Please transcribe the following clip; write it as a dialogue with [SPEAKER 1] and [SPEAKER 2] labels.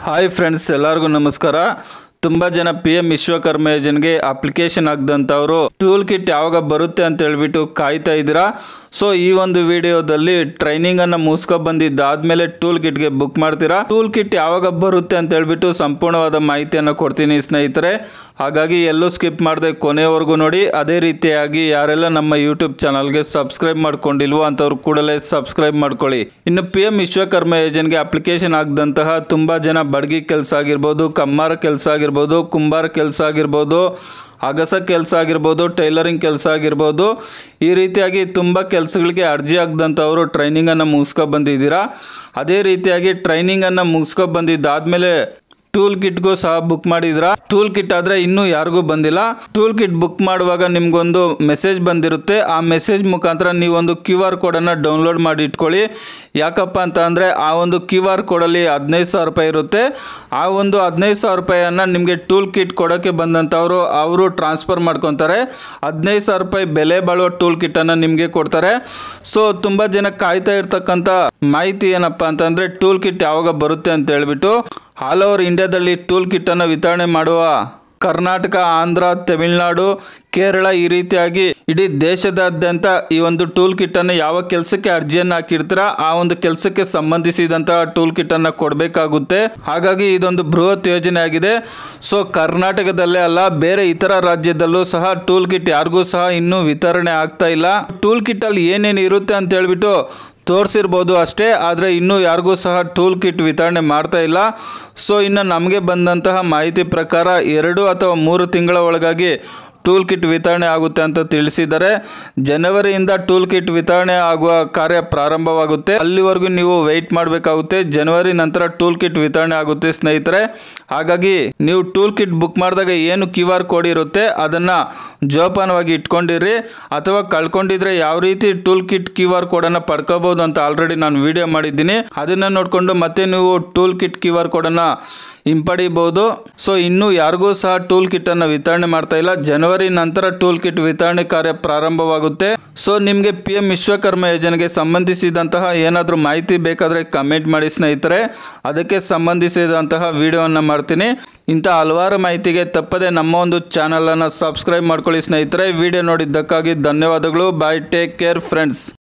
[SPEAKER 1] hi friends ಎಲ್ಲರಿಗೂ ನಮಸ್ಕಾರ ತುಂಬ ಜನ ಪಿ ಎಂ ವಿಶ್ವಕರ್ಮ ಯೋಜನೆಗೆ ಅಪ್ಲಿಕೇಶನ್ ಆಗದಂಥವ್ರು ಟೂಲ್ ಕಿಟ್ ಯಾವಾಗ ಬರುತ್ತೆ ಅಂತ ಹೇಳ್ಬಿಟ್ಟು ಕಾಯ್ತಾ ಇದ್ದೀರಾ ಸೊ ಈ ಒಂದು ವಿಡಿಯೋದಲ್ಲಿ ಟ್ರೈನಿಂಗ್ ಅನ್ನ ಮುಗಿಸ್ಕೊ ಬಂದಿದ್ದಾದ್ಮೇಲೆ ಟೂಲ್ ಕಿಟ್ಗೆ ಬುಕ್ ಮಾಡ್ತೀರಾ ಟೂಲ್ ಕಿಟ್ ಯಾವಾಗ ಬರುತ್ತೆ ಅಂತ ಹೇಳ್ಬಿಟ್ಟು ಸಂಪೂರ್ಣವಾದ ಮಾಹಿತಿಯನ್ನು ಕೊಡ್ತೀನಿ ಸ್ನೇಹಿತರೆ ಹಾಗಾಗಿ ಎಲ್ಲೂ ಸ್ಕಿಪ್ ಮಾಡದೆ ಕೊನೆವರೆಗೂ ನೋಡಿ ಅದೇ ರೀತಿಯಾಗಿ ಯಾರೆಲ್ಲ ನಮ್ಮ ಯೂಟ್ಯೂಬ್ ಚಾನಲ್ಗೆ ಸಬ್ಸ್ಕ್ರೈಬ್ ಮಾಡ್ಕೊಂಡಿಲ್ವೋ ಅಂಥವ್ರು ಕೂಡಲೇ ಸಬ್ಸ್ಕ್ರೈಬ್ ಮಾಡ್ಕೊಳ್ಳಿ ಇನ್ನು ಪಿ ಎಂ ವಿಶ್ವಕರ್ಮ ಯೋಜನೆಗೆ ಅಪ್ಲಿಕೇಶನ್ ಆಗದಂತಹ ತುಂಬ ಜನ ಬಡಗಿ ಕೆಲಸ ಆಗಿರ್ಬೋದು ಕಮ್ಮಾರ ಕೆಲಸ ಆಗಿರ್ಬೋದು ಕುಂಬಾರ ಕೆಲಸ ಆಗಿರ್ಬೋದು ಅಗಸ ಕೆಲಸ ಆಗಿರ್ಬೋದು ಟೈಲರಿಂಗ್ ಕೆಲಸ ಆಗಿರ್ಬೋದು ಈ ರೀತಿಯಾಗಿ ತುಂಬ ಕೆಲಸಗಳಿಗೆ ಅರ್ಜಿ ಆಗದಂಥವರು ಟ್ರೈನಿಂಗನ್ನು ಮುಗಿಸ್ಕೊ ಬಂದಿದ್ದೀರಾ ಅದೇ ರೀತಿಯಾಗಿ ಟ್ರೈನಿಂಗನ್ನು ಮುಗಿಸ್ಕೊ ಬಂದಿದ್ದಾದಮೇಲೆ ಟೂಲ್ ಕಿಟ್ಗೂ ಸಹ ಬುಕ್ ಮಾಡಿದ್ರ ಟೂಲ್ ಕಿಟ್ ಆದ್ರೆ ಇನ್ನೂ ಯಾರಿಗೂ ಬಂದಿಲ್ಲ ಟೂಲ್ ಕಿಟ್ ಬುಕ್ ಮಾಡುವಾಗ ನಿಮ್ಗೊಂದು ಮೆಸೇಜ್ ಬಂದಿರುತ್ತೆ ಆ ಮೆಸೇಜ್ ಮುಖಾಂತರ ನೀವೊಂದು ಕ್ಯೂ ಆರ್ ಕೋಡನ್ನು ಡೌನ್ಲೋಡ್ ಮಾಡಿ ಇಟ್ಕೊಳ್ಳಿ ಯಾಕಪ್ಪ ಅಂತ ಅಂದರೆ ಆ ಒಂದು ಕ್ಯೂ ಆರ್ ಕೋಡಲ್ಲಿ ಹದಿನೈದು ಸಾವಿರ ರೂಪಾಯಿ ಇರುತ್ತೆ ಆ ಒಂದು ಹದಿನೈದು ಸಾವಿರ ರೂಪಾಯಿಯನ್ನು ನಿಮಗೆ ಟೂಲ್ ಕಿಟ್ ಕೊಡೋಕ್ಕೆ ಬಂದಂಥವರು ಅವರು ಟ್ರಾನ್ಸ್ಫರ್ ಮಾಡ್ಕೊತಾರೆ ಹದಿನೈದು ಸಾವಿರ ರೂಪಾಯಿ ಬೆಲೆ ಬಾಳುವ ಟೂಲ್ ಕಿಟ್ಟನ್ನು ನಿಮಗೆ ಕೊಡ್ತಾರೆ ಸೊ ತುಂಬ ಜನ ಕಾಯ್ತಾ ಇರ್ತಕ್ಕಂಥ ಮಾಹಿತಿ ಏನಪ್ಪ ಅಂತಂದರೆ ಟೂಲ್ ಕಿಟ್ ಯಾವಾಗ ಬರುತ್ತೆ ಅಂತ ಹೇಳ್ಬಿಟ್ಟು ಆಲ್ ಓವರ್ ಇಂಡಿಯಾದಲ್ಲಿ ಟೂಲ್ ಕಿಟ್ಟನ್ನು ವಿತರಣೆ ಮಾಡುವ ಕರ್ನಾಟಕ ಆಂಧ್ರ ತಮಿಳುನಾಡು ಕೇರಳ ಈ ರೀತಿಯಾಗಿ ಇಡೀ ದೇಶದಾದ್ಯಂತ ಈ ಒಂದು ಟೂಲ್ ಕಿಟ್ಟನ್ನು ಯಾವ ಕೆಲಸಕ್ಕೆ ಅರ್ಜಿಯನ್ನು ಹಾಕಿರ್ತೀರಾ ಆ ಒಂದು ಕೆಲಸಕ್ಕೆ ಸಂಬಂಧಿಸಿದಂತಹ ಟೂಲ್ ಕಿಟ್ಟನ್ನು ಕೊಡಬೇಕಾಗುತ್ತೆ ಹಾಗಾಗಿ ಇದೊಂದು ಬೃಹತ್ ಯೋಜನೆ ಆಗಿದೆ ಸೊ ಕರ್ನಾಟಕದಲ್ಲೇ ಅಲ್ಲ ಬೇರೆ ಇತರ ರಾಜ್ಯದಲ್ಲೂ ಸಹ ಟೂಲ್ ಕಿಟ್ ಯಾರಿಗೂ ಸಹ ಇನ್ನೂ ವಿತರಣೆ ಆಗ್ತಾ ಇಲ್ಲ ಟೂಲ್ ಕಿಟ್ಟಲ್ಲಿ ಏನೇನು ಇರುತ್ತೆ ಅಂತ ಹೇಳ್ಬಿಟ್ಟು ತೋರಿಸಿರ್ಬೋದು ಅಷ್ಟೇ ಆದರೆ ಇನ್ನೂ ಯಾರಿಗೂ ಸಹ ಟೂಲ್ ಕಿಟ್ ವಿತರಣೆ ಮಾಡ್ತಾ ಇಲ್ಲ ಸೊ ಇನ್ನು ನಮಗೆ ಬಂದಂತಹ ಮಾಹಿತಿ ಪ್ರಕಾರ ಎರಡು ಅಥವಾ ಮೂರು ತಿಂಗಳ ಒಳಗಾಗಿ ಟೂಲ್ ಕಿಟ್ ವಿತರಣೆ ಆಗುತ್ತೆ ಅಂತ ತಿಳಿಸಿದ್ದಾರೆ ಜನವರಿಯಿಂದ ಟೂಲ್ ಕಿಟ್ ವಿತರಣೆ ಆಗುವ ಕಾರ್ಯ ಪ್ರಾರಂಭವಾಗುತ್ತೆ ಅಲ್ಲಿವರೆಗೂ ನೀವು ವೆಯ್ಟ್ ಮಾಡಬೇಕಾಗುತ್ತೆ ಜನವರಿ ನಂತರ ಟೂಲ್ ಕಿಟ್ ವಿತರಣೆ ಆಗುತ್ತೆ ಸ್ನೇಹಿತರೆ ಹಾಗಾಗಿ ನೀವು ಟೂಲ್ ಕಿಟ್ ಬುಕ್ ಮಾಡಿದಾಗ ಏನು ಕ್ಯೂ ಆರ್ ಕೋಡ್ ಇರುತ್ತೆ ಅದನ್ನು ಜೋಪಾನವಾಗಿ ಇಟ್ಕೊಂಡಿರಿ ಅಥವಾ ಕಳ್ಕೊಂಡಿದ್ರೆ ಯಾವ ರೀತಿ ಟೂಲ್ ಕಿಟ್ ಕ್ಯೂ ಆರ್ ಕೋಡನ್ನು ಪಡ್ಕೋಬಹುದು ಅಂತ ಆಲ್ರೆಡಿ ನಾನು ವಿಡಿಯೋ ಮಾಡಿದ್ದೀನಿ ಅದನ್ನು ನೋಡಿಕೊಂಡು ಮತ್ತೆ ನೀವು ಟೂಲ್ ಕಿಟ್ ಕ್ಯೂ ಆರ್ ಕೋಡನ್ನು ಹಿಂಪಡಿಬಹುದು ಸೊ ಇನ್ನೂ ಯಾರಿಗೂ ಸಹ ಟೂಲ್ ಕಿಟ್ ಅನ್ನು ವಿತರಣೆ ಮಾಡ್ತಾ ಇಲ್ಲ ಜನವರಿ ನಂತರ ಟೂಲ್ ಕಿಟ್ ವಿತರಣೆ ಕಾರ್ಯ ಪ್ರಾರಂಭವಾಗುತ್ತೆ ಸೊ ನಿಮಗೆ ಪಿ ಎಂ ವಿಶ್ವಕರ್ಮ ಯೋಜನೆಗೆ ಸಂಬಂಧಿಸಿದಂತಹ ಏನಾದರೂ ಮಾಹಿತಿ ಬೇಕಾದರೆ ಕಮೆಂಟ್ ಮಾಡಿ ಸ್ನೇಹಿತರೆ ಅದಕ್ಕೆ ಸಂಬಂಧಿಸಿದಂತಹ ವಿಡಿಯೋವನ್ನು ಮಾಡ್ತೀನಿ ಇಂಥ ಹಲವಾರು ಮಾಹಿತಿಗೆ ತಪ್ಪದೆ ನಮ್ಮ ಒಂದು ಚಾನಲನ್ನು ಸಬ್ಸ್ಕ್ರೈಬ್ ಮಾಡ್ಕೊಳ್ಳಿ ಸ್ನೇಹಿತರೆ ವಿಡಿಯೋ ನೋಡಿದ್ದಕ್ಕಾಗಿ ಧನ್ಯವಾದಗಳು ಬಾಯ್ ಟೇಕ್ ಕೇರ್ ಫ್ರೆಂಡ್ಸ್